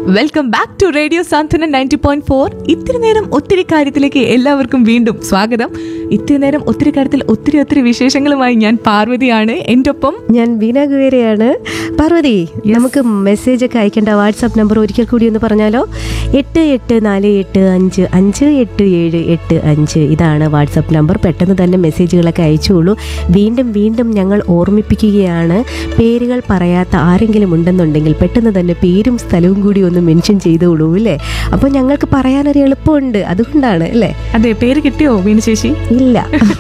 Welcome back to radio Santhwana ninety point four ഇത്തിരി നേരം ഒത്തിരി കാര്യത്തിലേക്ക് എല്ലാവർക്കും വീണ്ടും സ്വാഗതം ഇത്തിരി നേരം ഒത്തിരി കാര്യത്തിൽ ഒത്തിരി ഒത്തിരി വിശേഷങ്ങളുമായി ഞാൻ പാർവതിയാണ് എൻ്റെ ഒപ്പം ഞാൻ വീണ ഗുവേരയാണ് പാർവതി നമുക്ക് മെസ്സേജ് ഒക്കെ അയക്കേണ്ട വാട്സാപ്പ് നമ്പർ ഒരിക്കൽ കൂടി ഒന്ന് പറഞ്ഞാലോ എട്ട് എട്ട് നാല് എട്ട് അഞ്ച് അഞ്ച് എട്ട് ഏഴ് എട്ട് അഞ്ച് ഇതാണ് വാട്സാപ്പ് നമ്പർ പെട്ടെന്ന് തന്നെ മെസ്സേജുകളൊക്കെ അയച്ചോളൂ വീണ്ടും വീണ്ടും ഞങ്ങൾ ഓർമ്മിപ്പിക്കുകയാണ് പേരുകൾ പറയാത്ത ആരെങ്കിലും ഉണ്ടെന്നുണ്ടെങ്കിൽ പെട്ടെന്ന് തന്നെ പേരും സ്ഥലവും കൂടി ഒന്ന് മെൻഷൻ ചെയ്തോളൂ അല്ലേ അപ്പോൾ ഞങ്ങൾക്ക് പറയാനൊരു എളുപ്പമുണ്ട് അതുകൊണ്ടാണ് അല്ലേ അതെ പേര് കിട്ടിയോ വീണു ചേച്ചി ഇല്ല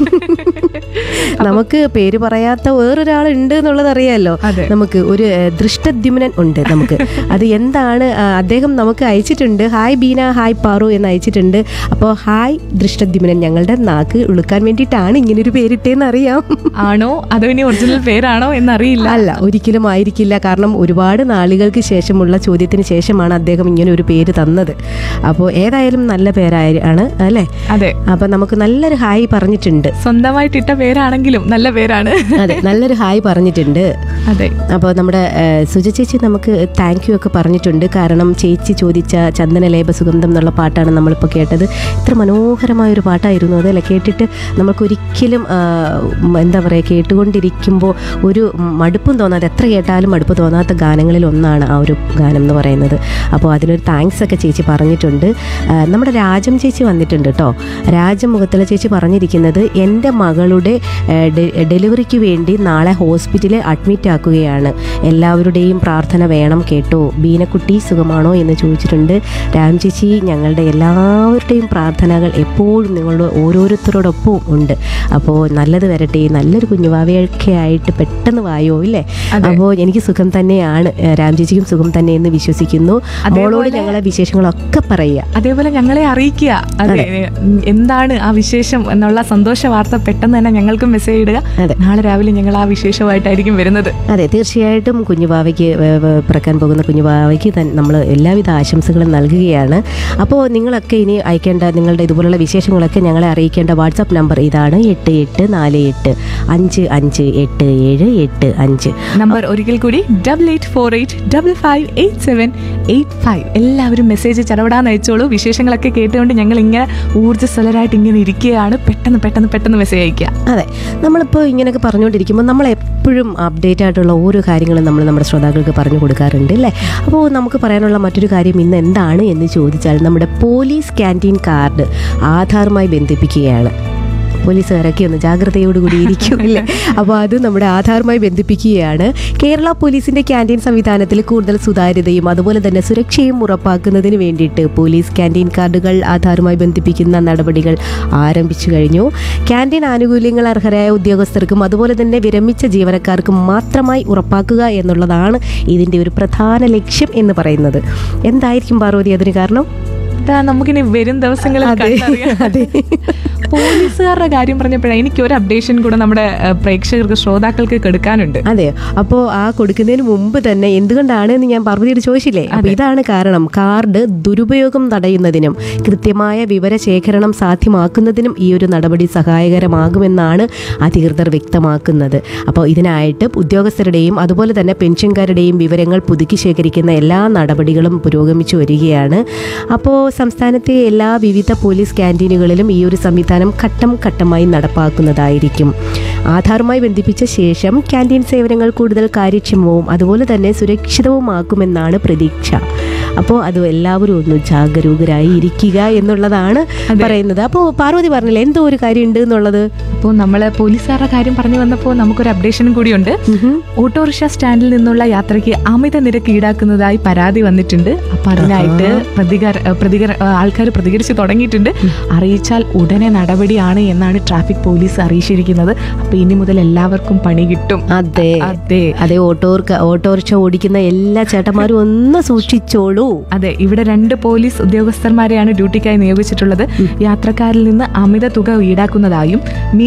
നമുക്ക് പേര് പറയാത്ത വേറൊരാളുണ്ട് എന്നുള്ളത് അറിയാലോ അതെ. നമുക്ക് ഒരു ഏഹ്, ദൃഷ്ടദ്യുമ്നൻ ഉണ്ട് നമുക്ക് അത് എന്താണ് ആ, അദ്ദേഹം നമുക്ക് അയച്ചിട്ടുണ്ട് ഹായ് ബീന ഹായ് പാറു എന്ന് അയച്ചിട്ടുണ്ട് അപ്പോൾ ഹായ് ദൃഷ്ടദ്യുമ്നൻ ഞങ്ങളുടെ നാക്ക് ഉളുക്കാൻ വേണ്ടിയിട്ടാണ് ഇങ്ങനൊരു പേരിട്ടേന്ന് അറിയാം ആണോ അതോ ഇനി ഒറിജിനൽ പേരാണോ എന്നറിയില്ല അല്ല ഒരിക്കലും ആയിരിക്കില്ല കാരണം ഒരുപാട് നാളുകൾക്ക് ശേഷമുള്ള ചോദ്യത്തിന് ശേഷമാണ് അദ്ദേഹം ഇങ്ങനെ ഒരു പേര് തന്നത് അപ്പോൾ ഏതായാലും നല്ല പേരാണ് അല്ലേ അതെ അപ്പം നമുക്ക് നല്ലൊരു ഹായ് പറഞ്ഞിട്ടുണ്ട് സ്വന്തമായിട്ട് ഇട്ട പേരാണെങ്കിലും നല്ല പേരാണ് അതെ നല്ലൊരു ഹായ് പറഞ്ഞിട്ടുണ്ട് അതെ അപ്പോൾ നമ്മുടെ ഏഹ്, സുജ ചേച്ചി നമുക്ക് താങ്ക് യു ഒക്കെ പറഞ്ഞിട്ടുണ്ട് കാരണം ചേച്ചി ചോദിച്ച ചന്ദന ലേപ സുഗന്ധം എന്നുള്ള പാട്ടാണ് നമ്മളിപ്പോൾ കേട്ടത് ഇത്ര മനോഹരമായ ഒരു പാട്ടായിരുന്നു അതല്ലേ കേട്ടിട്ട് നമുക്കൊരിക്കലും ആഹ്, എന്താ പറയുക കേട്ടുകൊണ്ടിരിക്കുമ്പോൾ ഒരു മടുപ്പും തോന്നാതെ എത്ര കേട്ടാലും മടുപ്പ് തോന്നാത്ത ഗാനങ്ങളിൽ ഒന്നാണ് ആ ഒരു ഗാനം എന്ന് പറയുന്നത് അപ്പോൾ അതിനൊരു താങ്ക്സ് ഒക്കെ ചേച്ചി പറഞ്ഞിട്ടുണ്ട് ആഹ്, നമ്മുടെ രാജം ചേച്ചി വന്നിട്ടുണ്ട് കേട്ടോ രാജം മുഖത്തല ചേച്ചി പറഞ്ഞിരിക്കുന്നത് എൻ്റെ മകളുടെ ഏഹ്, ഡെ- ഡെലിവറിക്ക് വേണ്ടി നാളെ ഹോസ്പിറ്റലിൽ അഡ്മിറ്റ് ആക്കുകയാണ് എല്ലാവരുടെയും പ്രാർത്ഥന വേണം കേട്ടോ ബീനക്കുട്ടി സുഖമാണോ എന്ന് ചോദിച്ചിട്ടുണ്ട് രാം ചേച്ചി ഞങ്ങളുടെ എല്ലാവരുടെയും പ്രാർത്ഥനകൾ എപ്പോഴും നിങ്ങളുടെ ഓരോരുത്തരോടൊപ്പവും ഉണ്ട് അപ്പോൾ നല്ലത് വരട്ടെ നല്ലൊരു കുഞ്ഞുവാവയൊക്കെ ആയിട്ട് പെട്ടെന്ന് വായോ ഇല്ലേ അപ്പോൾ എനിക്ക് സുഖം തന്നെയാണ് ഏഹ്, രാം ചേച്ചിക്കും സുഖം തന്നെ എന്ന് വിശ്വസിക്കുന്നു മോളോട് ഞങ്ങളെ വിശേഷങ്ങളൊക്കെ പറയുക അതേപോലെ ഞങ്ങളെ അറിയിക്കുക അതെ ഉം, എന്താണ് ആ വിശേഷം എന്നുള്ള സന്തോഷ വാർത്ത പെട്ടെന്ന് തന്നെ ഞങ്ങൾക്ക് മെസ്സേജ് ഇടുക അതെ. നാളെ രാവിലെ ഞങ്ങൾ ആ വിശേഷമായിട്ടായിരിക്കും വരുന്നത് അതെ തീർച്ചയായിട്ടും കുഞ്ഞുബാവയ്ക്ക് വ- വ- പിറക്കാൻ പോകുന്ന കുഞ്ഞുബാവയ്ക്ക് തന്നെ നമ്മൾ എല്ലാവിധ ആശംസകളും നൽകുകയാണ് അപ്പോൾ നിങ്ങളൊക്കെ ഇനി അയക്കേണ്ട നിങ്ങളുടെ ഇതുപോലുള്ള വിശേഷങ്ങളൊക്കെ ഞങ്ങളെ അറിയിക്കേണ്ട വാട്സാപ്പ് നമ്പർ ഇതാണ് എട്ട് എട്ട് നാല് എട്ട് അഞ്ച് അഞ്ച് എട്ട് ഏഴ് എട്ട് അഞ്ച് നമ്പർ ഒരിക്കൽ കൂടി double eight four eight double five eight seven eight five എല്ലാവരും മെസ്സേജ് ചടപടാന്ന് അയച്ചോളൂ വിശേഷങ്ങളൊക്കെ കേട്ടുകൊണ്ട് ഞങ്ങൾ ഇങ്ങനെ ഊർജ്ജസ്വലരായിട്ട് ഇങ്ങനെ ഇരിക്കുകയാണ് പെട്ടെന്ന് പെട്ടെന്ന് പെട്ടെന്ന് മെസ്സേജ് അയക്കുക അതെ നമ്മളിപ്പോൾ ഇങ്ങനെയൊക്കെ പറഞ്ഞുകൊണ്ടിരിക്കുമ്പോൾ നമ്മൾ എപ്പോഴും അപ്ഡേറ്റ് ആയിട്ടുള്ള ഓരോ കാര്യങ്ങളും നമ്മൾ നമ്മുടെ ശ്രോതാക്കൾക്ക് പറഞ്ഞു കൊടുക്കാറുണ്ട് അല്ലേ അപ്പോൾ നമുക്ക് പറയാനുള്ള മറ്റൊരു കാര്യം ഇന്ന് എന്താണ് എന്ന് ചോദിച്ചാൽ നമ്മുടെ പോലീസ് ക്യാൻറ്റീൻ കാർഡ് ആധാറുമായി ബന്ധിപ്പിക്കുകയാണ് പോലീസുകാരൊക്കെ ഒന്ന് ജാഗ്രതയോടുകൂടി ഇരിക്കും അല്ലേ അപ്പോൾ അത് നമ്മുടെ ആധാറുമായി ബന്ധിപ്പിക്കുകയാണ് കേരള പോലീസിന്റെ ക്യാൻറ്റീൻ സംവിധാനത്തിൽ കൂടുതൽ സുതാര്യതയും അതുപോലെ തന്നെ സുരക്ഷയും ഉറപ്പാക്കുന്നതിന് വേണ്ടിയിട്ട് പോലീസ് ക്യാൻറ്റീൻ കാർഡുകൾ ആധാറുമായി ബന്ധിപ്പിക്കുന്ന നടപടികൾ ആരംഭിച്ചു കഴിഞ്ഞു ക്യാൻറ്റീൻ ആനുകൂല്യങ്ങൾ അർഹരായ ഉദ്യോഗസ്ഥർക്കും അതുപോലെ തന്നെ വിരമിച്ച ജീവനക്കാർക്കും മാത്രമായി ഉറപ്പാക്കുക എന്നുള്ളതാണ് ഇതിൻ്റെ ഒരു പ്രധാന ലക്ഷ്യം എന്ന് പറയുന്നത് എന്തായിരിക്കും പാർവതി അതിന് കാരണം ഇതാ നമുക്കിനി വരും ദിവസങ്ങളിൽ അതെ, കണ്ടറിയാം. അതെ. പോലീസുകാരുടെ കാര്യം പറഞ്ഞപ്പോഴേ എനിക്ക് ഒരു അപ്ഡേഷൻ കൂടെ നമ്മുടെ ഏഹ്, പ്രേക്ഷകർക്ക് ശ്രോതാക്കൾക്ക് കൊടുക്കാനുണ്ട് അതെ അപ്പോൾ ആ കൊടുക്കുന്നതിന് മുമ്പ് തന്നെ എന്തുകൊണ്ടാണ് എന്ന് ഞാൻ പാർവതിയോട് ചോദിച്ചില്ലേ അപ്പോൾ ഇതാണ് കാരണം കാർഡ് ദുരുപയോഗം തടയുന്നതിനും കൃത്യമായ വിവരശേഖരണം സാധ്യമാക്കുന്നതിനും ഈ ഒരു നടപടി സഹായകരമാകുമെന്നാണ് അധികൃതർ വ്യക്തമാക്കുന്നത് അപ്പോൾ ഇതിനായിട്ട് ഉദ്യോഗസ്ഥരുടെയും അതുപോലെ തന്നെ പെൻഷൻകാരുടെയും വിവരങ്ങൾ പുതുക്കി ശേഖരിക്കുന്ന എല്ലാ നടപടികളും പുരോഗമിച്ചു വരികയാണ് അപ്പോൾ സംസ്ഥാനത്തെ എല്ലാ വിവിധ പോലീസ് ക്യാൻറ്റീനുകളിലും ഈ ഒരു സംവിധാനം ഘട്ടം ഘട്ടമായി നടപ്പാക്കുന്നതായിരിക്കും ആധാറുമായി ബന്ധിപ്പിച്ച ശേഷം ക്യാൻറ്റീൻ സേവനങ്ങൾ കൂടുതൽ കാര്യക്ഷമവും അതുപോലെ തന്നെ സുരക്ഷിതവുമാക്കുമെന്നാണ് പ്രതീക്ഷ അപ്പോൾ അത് എല്ലാവരും ഒന്ന് ജാഗരൂകരായി ഇരിക്കുക എന്നുള്ളതാണ് പറയുന്നത് അപ്പോൾ പാർവതി പറഞ്ഞില്ലേ എന്തോ ഒരു കാര്യം ഉണ്ട് എന്നുള്ളത് അപ്പോൾ നമ്മൾ പോലീസുകാരുടെ കാര്യം പറഞ്ഞു വന്നപ്പോൾ നമുക്കൊരു അപ്ഡേഷനും കൂടിയുണ്ട് ഓട്ടോറിക്ഷ സ്റ്റാൻഡിൽ നിന്നുള്ള യാത്രയ്ക്ക് അമിത നിരക്ക് ഈടാക്കുന്നതായി പരാതി വന്നിട്ടുണ്ട് അപ്പൊ അതിനായിട്ട് പ്രതികര പ്രതികര ആൾക്കാർ പ്രതികരിച്ച് തുടങ്ങിയിട്ടുണ്ട് അറിയിച്ചാൽ ഉടനെ നടപടിയാണ് എന്നാണ് ട്രാഫിക് പോലീസ് അറിയിച്ചിരിക്കുന്നത് അപ്പൊ ഇനി മുതൽ എല്ലാവർക്കും പണി കിട്ടും അതെ അതെ അതെ ഓട്ടോർക്ക് ഓട്ടോറിക്ഷ ഓടിക്കുന്ന എല്ലാ ചേട്ടന്മാരും ഒന്ന് സൂക്ഷിച്ചോളൂ അതെ ഇവിടെ രണ്ട് പോലീസ് ഉദ്യോഗസ്ഥന്മാരെയാണ് ഡ്യൂട്ടിക്കായി നിയോഗിച്ചിട്ടുള്ളത് യാത്രക്കാരിൽ നിന്ന് അമിത തുക ഈടാക്കുന്നതായും മീ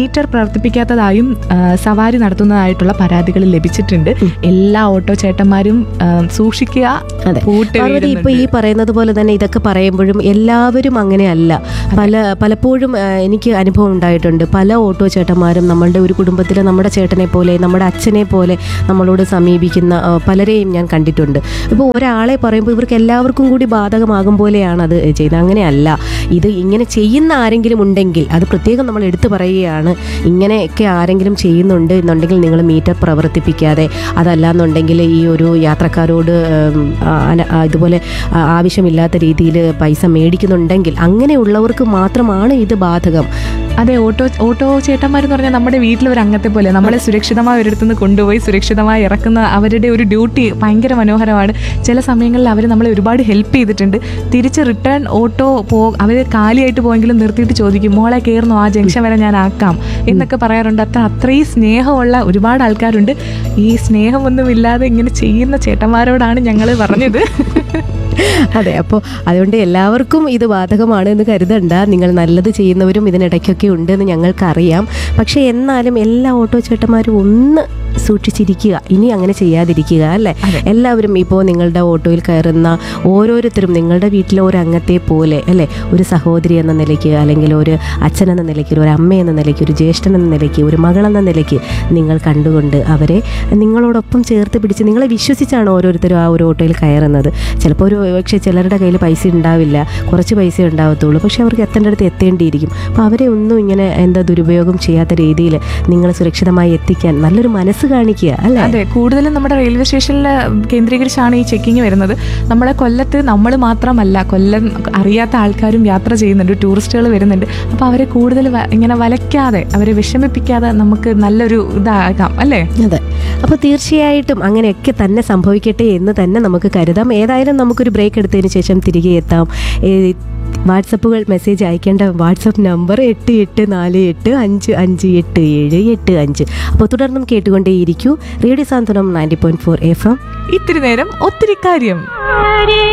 മീറ്റർ പ്രവർത്തിപ്പിക്കാത്തതായും ആ, സവാരി നടത്തുന്നതായിട്ടുള്ള പരാതികൾ ലഭിച്ചിട്ടുണ്ട് എല്ലാ ഓട്ടോ ചേട്ടന്മാരും ആ, സൂക്ഷിക്കുക അതെ പൂട്ട് പാർവതി ഇപ്പൊ ഈ വീഴുന്നുണ്ട്. പറയുന്നത് പോലെ തന്നെ ഇതൊക്കെ പറയുമ്പോഴും എല്ലാവരും അങ്ങനെയല്ല പല പലപ്പോഴും ആ, എനിക്ക് അനുഭവം ഉണ്ടായിട്ടുണ്ട് പല ഓട്ടോ ചേട്ടന്മാരും നമ്മളുടെ ഒരു കുടുംബത്തിലെ നമ്മുടെ ചേട്ടനെ പോലെ നമ്മുടെ അച്ഛനെ പോലെ നമ്മളോട് സമീപിക്കുന്ന ആ, പലരെയും ഞാൻ കണ്ടിട്ടുണ്ട് ഇപ്പോൾ ഒരാളെ പറയുമ്പോൾ ഇവർക്ക് എല്ലാവർക്കും കൂടി ബാധകമാകും പോലെയാണ് അത് ചെയ്യുന്നത് അങ്ങനെയല്ല ഇത് ഇങ്ങനെ ചെയ്യുന്ന ആരെങ്കിലും ഉണ്ടെങ്കിൽ അത് പ്രത്യേകം നമ്മൾ എടുത്തു പറയുകയാണ് ഇങ്ങനെയൊക്കെ ആരെങ്കിലും ചെയ്യുന്നുണ്ട് എന്നുണ്ടെങ്കിൽ നിങ്ങൾ മീറ്റർ പ്രവർത്തിപ്പിക്കാതെ അതല്ലാന്നുണ്ടെങ്കിൽ ഈ ഒരു യാത്രക്കാരോട് ഉം, ആ, അന- ആ, ഇതുപോലെ ആ, ആവശ്യമില്ലാത്ത രീതിയിൽ പൈസ മേടിക്കുന്നുണ്ടെങ്കിൽ അങ്ങനെയുള്ളവർക്ക് മാത്രമാണ് ഇത് ബാധകം അതെ ഓട്ടോ ഓട്ടോ ചേട്ടന്മാരെന്ന് പറഞ്ഞാൽ നമ്മുടെ വീട്ടിലെ ഒരു അംഗത്തെ പോലെ നമ്മളെ സുരക്ഷിതമായ ഒരിടത്തുനിന്ന് കൊണ്ടുപോയി സുരക്ഷിതമായി ഇറക്കുന്ന അവരുടെ ഒരു ഡ്യൂട്ടി ഭയങ്കര മനോഹരമാണ് ചില സമയങ്ങളിൽ അവർ നമ്മളെ ഒരുപാട് ഹെൽപ്പ് ചെയ്തിട്ടുണ്ട് തിരിച്ച് റിട്ടേൺ ഓട്ടോ പോ അവർ കാലിയായിട്ട് പോയെങ്കിലും നിർത്തിയിട്ട് ചോദിക്കും മോളെ കയറുന്നു ആ ജംഗ്ഷൻ വരെ ഞാൻ ആക്കാം എന്നൊക്കെ പറയാറുണ്ട് അത്ര അത്രയും സ്നേഹമുള്ള ഒരുപാട് ആൾക്കാരുണ്ട് ഈ സ്നേഹമൊന്നുമില്ലാതെ ഇങ്ങനെ ചെയ്യുന്ന ചേട്ടന്മാരോടാണ് ഞങ്ങൾ പറഞ്ഞത് അതെ അപ്പോൾ അതുകൊണ്ട് എല്ലാവർക്കും ഇത് ബാധകമാണ് എന്ന് കരുതണ്ട നിങ്ങൾ നല്ലത് ചെയ്യുന്നവരും ഇതിനിടയ്ക്കൊക്കെ ഉണ്ടെന്ന് ഞങ്ങൾക്കറിയാം പക്ഷേ എന്നാലും എല്ലാ ഓട്ടോ ചേട്ടന്മാരും ഒന്ന് സൂക്ഷിച്ചിരിക്കുക ഇനി അങ്ങനെ ചെയ്യാതിരിക്കുക അല്ലേ അതെ. എല്ലാവരും ഇപ്പോൾ നിങ്ങളുടെ ഓട്ടോയിൽ കയറുന്ന ഓരോരുത്തരും നിങ്ങളുടെ വീട്ടിലെ ഒരു അംഗത്തെ പോലെ അല്ലേ ഒരു സഹോദരി എന്ന നിലയ്ക്ക് അല്ലെങ്കിൽ ഒരു അച്ഛൻ എന്ന നിലയ്ക്ക് ഒരു അമ്മ എന്ന നിലയ്ക്ക് ഒരു ജ്യേഷ്ഠൻ എന്ന നിലയ്ക്ക് ഒരു മകളെന്ന നിലയ്ക്ക് നിങ്ങൾ കണ്ടുകൊണ്ട് അവരെ നിങ്ങളോടൊപ്പം ചേർത്ത് പിടിച്ച് നിങ്ങളെ വിശ്വസിച്ചാണ് ഓരോരുത്തരും ആ ഒരു ഓട്ടോയിൽ കയറുന്നത് ചിലപ്പോൾ ഒരു പക്ഷേ ചിലരുടെ കയ്യിൽ പൈസ ഉണ്ടാവില്ല കുറച്ച് പൈസ ഉണ്ടാവത്തുള്ളൂ പക്ഷെ അവർക്ക് എത്തേണ്ടടുത്ത് എത്തേണ്ടിയിരിക്കും അപ്പോൾ അവരെ ഒന്നും ഇങ്ങനെ എന്താ ദുരുപയോഗം ചെയ്യാത്ത രീതിയിൽ നിങ്ങൾ സുരക്ഷിതമായി എത്തിക്കാൻ നല്ലൊരു മനസ്സ് കാണിക്കുക അല്ലേ അതെ കൂടുതലും നമ്മുടെ റെയിൽവേ സ്റ്റേഷനിൽ കേന്ദ്രീകരിച്ചാണ് ഈ ചെക്കിങ് വരുന്നത് നമ്മുടെ കൊല്ലത്ത് നമ്മൾ മാത്രമല്ല കൊല്ലം അറിയാത്ത ആൾക്കാരും യാത്ര ചെയ്യുന്നുണ്ട് ടൂറിസ്റ്റുകൾ വരുന്നുണ്ട് അപ്പോൾ അവരെ കൂടുതൽ വ- ഇങ്ങനെ വലയ്ക്കാതെ അവരെ വിഷമിപ്പിക്കാതെ നമുക്ക് നല്ലൊരു ഇതാകാം അല്ലേ അതെ അപ്പോൾ തീർച്ചയായിട്ടും അങ്ങനെയൊക്കെ തന്നെ സംഭവിക്കട്ടെ എന്ന് തന്നെ നമുക്ക് കരുതാം ഏതായാലും നമുക്കൊരു ബ്രേക്ക് എടുത്തതിന് ശേഷം തിരികെ എത്താം ഏ, വാട്സപ്പുകൾ മെസ്സേജ് അയക്കേണ്ട വാട്സപ്പ് നമ്പർ എട്ട് എട്ട് നാല് എട്ട് അഞ്ച് അഞ്ച് എട്ട് ഏഴ് എട്ട് അഞ്ച് അപ്പോൾ തുടർന്നും കേട്ടുകൊണ്ടേയിരിക്കൂ radio Santhwanam ninety point four F M ഇത്തിരി നേരം ഒത്തിരി കാര്യം